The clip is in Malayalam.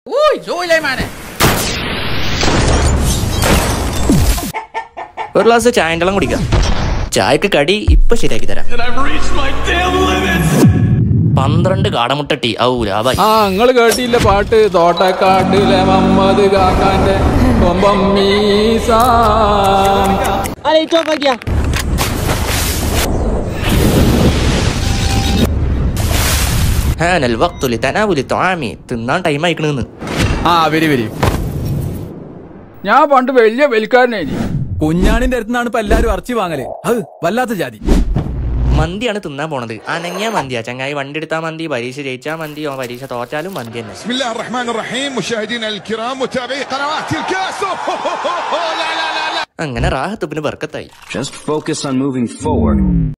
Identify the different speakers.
Speaker 1: Uy, Suleymane.
Speaker 2: ഒരു ഗ്ലാസ് ചായൻ്റെ വെള്ളം കുടിക്കാം ചായക്ക് കടി ഇപ്പൊ ശരിയാക്കി തരാം പന്ത്രണ്ട് കാടമുട്ട ടീ ഔ ലാഭായി
Speaker 3: ആ നിങ്ങള് കേട്ടില്ല പാട്ട് തോട്ടക്കാട്ടിലെ മമ്മദ് കാക്കാന്റെ കൊമ്പം മീസാൻ
Speaker 2: ഹാനൽ വക്തുലി തനാവുലി ത്വാമി തിന്നാൻ ടൈം ആയിക്കണെന്ന്
Speaker 3: ആ വരി വരി ഞാൻ പണ്ട് വലിയ വെൽക്കാരനായി
Speaker 4: കുഞ്ഞാണിന്റെ അടുത്തുനിന്നാണ് ഇപ്പൊ എല്ലാരും ഇറച്ചി വാങ്ങല് അത് വല്ലാത്ത ജാതി
Speaker 2: മന്തിയാണ് തിന്നാൻ പോണത് അനങ്ങിയ മന്തിയാ ചങ്ങായി വണ്ടി എടുത്താ മന്തി പരീക്ഷ ജയിച്ചാ മന്തി ഓ പരീക്ഷ തോറ്റാലും മന്തി തന്നെ
Speaker 5: بسم الله الرحمن الرحيم مشاهدينا الكرام متابعي قنوات الكاس لا لا لا لا
Speaker 2: അങ്ങനെ റാഹത്ത് പിന്നെ ബർക്കത്തായി
Speaker 6: Just focus on moving forward.